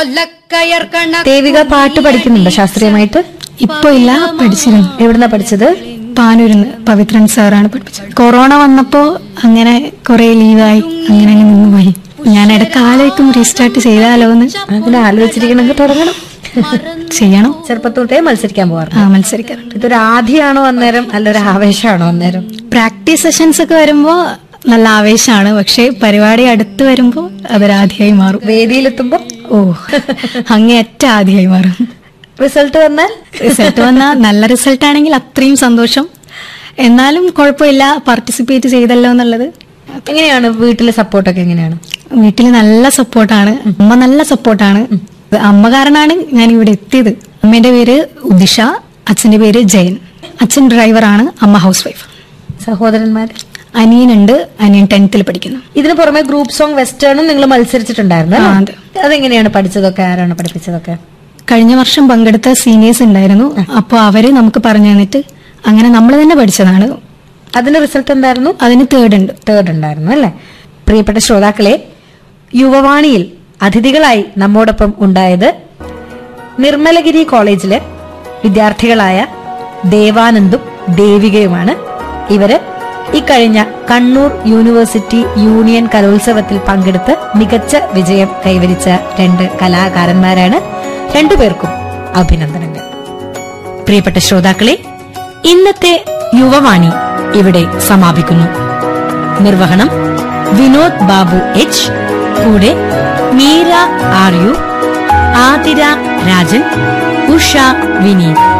ദേവിക പാട്ട് പഠിക്കുന്നുണ്ടോ ശാസ്ത്രീയമായിട്ട് ഇപ്പൊ ഇല്ല പഠിച്ചിരുന്നു എവിടുന്നാ പഠിച്ചത് പാനൂരിന്ന് പവിത്രൻ സാറാണ് പഠിപ്പിച്ചത് കൊറോണ വന്നപ്പോ അങ്ങനെ കുറെ ലീവായി അങ്ങനെ അങ്ങ് നിന്നുപോയി ഞാൻ ഇടയ്ക്ക് ആലോചിക്കും റീസ്റ്റാർട്ട് ചെയ്താലോ എന്ന് അങ്ങനെ ആലോചിച്ചിരിക്കണമെങ്കിൽ തുടങ്ങണം ചെയ്യണം ചെറുപ്പത്തോട്ടേ മത്സരിക്കാൻ പോവാറ് ആ മത്സരിക്കാറുണ്ട് ഇതൊരു ആധിയാണോ അന്നേരം അല്ല ഒരു ആവേശമാണോ അന്നേരം പ്രാക്ടീസ് സെഷൻസ് ഒക്കെ വരുമ്പോ നല്ല ആവേശമാണ് പക്ഷെ പരിപാടി അടുത്ത് വരുമ്പോ അതൊരാധിയായി മാറും വേദിയിലെത്തുമ്പോ ഓ അങ്ങേയറ്റ ആദ്യമായി മാറും റിസൾട്ട് വന്നാൽ റിസൾട്ട് വന്നാൽ നല്ല റിസൾട്ട് ആണെങ്കിൽ അത്രയും സന്തോഷം എന്നാലും കുഴപ്പമില്ല പാർട്ടിസിപ്പേറ്റ് ചെയ്തല്ലോ എന്നുള്ളത് എങ്ങനെയാണ് വീട്ടിലെ സപ്പോർട്ടൊക്കെ എങ്ങനെയാണ് വീട്ടിൽ നല്ല സപ്പോർട്ടാണ് അമ്മ നല്ല സപ്പോർട്ടാണ് അമ്മ കാരണമാണ് ഞാൻ ഇവിടെ എത്തിയത് അമ്മേന്റെ പേര് ഉദിഷ അച്ഛന്റെ പേര് ജയൻ അച്ഛൻ ഡ്രൈവറാണ് അമ്മ ഹൗസ് വൈഫ് സഹോദരന്മാർ അനിയനുണ്ട് അനിയൻ ടെൻത്തിൽ പഠിക്കുന്നു ഇതിന് പുറമെ ഗ്രൂപ്പ് സോങ് വെസ്റ്റേണും നിങ്ങൾ മത്സരിച്ചിട്ടുണ്ടായിരുന്നു ആ, അല്ലേ? അതെങ്ങനെയാണ് പഠിച്ചതൊക്കെ ആരാണ് പഠിപ്പിച്ചതൊക്കെ കഴിഞ്ഞ വർഷം പങ്കെടുത്ത സീനിയേഴ്സ് ഉണ്ടായിരുന്നു അപ്പോൾ അവര് നമുക്ക് പറഞ്ഞു തന്നിട്ട് അങ്ങനെ നമ്മൾ തന്നെ പഠിച്ചതാണ് അതിന്റെ റിസൾട്ട് എന്തായിരുന്നു അതിന് തേർഡ് ഉണ്ട് തേർഡ് ഉണ്ടായിരുന്നു അല്ലേ പ്രിയപ്പെട്ട ശ്രോതാക്കളെ യുവവാണിയിൽ അതിഥികളായി നമ്മോടൊപ്പം ഉണ്ടായത് നിർമ്മലഗിരി കോളേജിലെ വിദ്യാർത്ഥികളായ ദേവാനന്ദും ദേവികയുമാണ് ഇവര് ഇക്കഴിഞ്ഞ കണ്ണൂർ യൂണിവേഴ്സിറ്റി യൂണിയൻ കലോത്സവത്തിൽ പങ്കെടുത്ത് മികച്ച വിജയം കൈവരിച്ച രണ്ട് കലാകാരന്മാരാണ് രണ്ടുപേർക്കും അഭിനന്ദനങ്ങൾ പ്രിയപ്പെട്ട ശ്രോതാക്കളെ ഇന്നത്തെ യുവവാണി ഇവിടെ സമാപിക്കുന്നു നിർവഹണം വിനോദ് ബാബു എച്ച് കൂടെ മീര ആർ യു ആതിര രാജൻ ഉഷ വിനീത്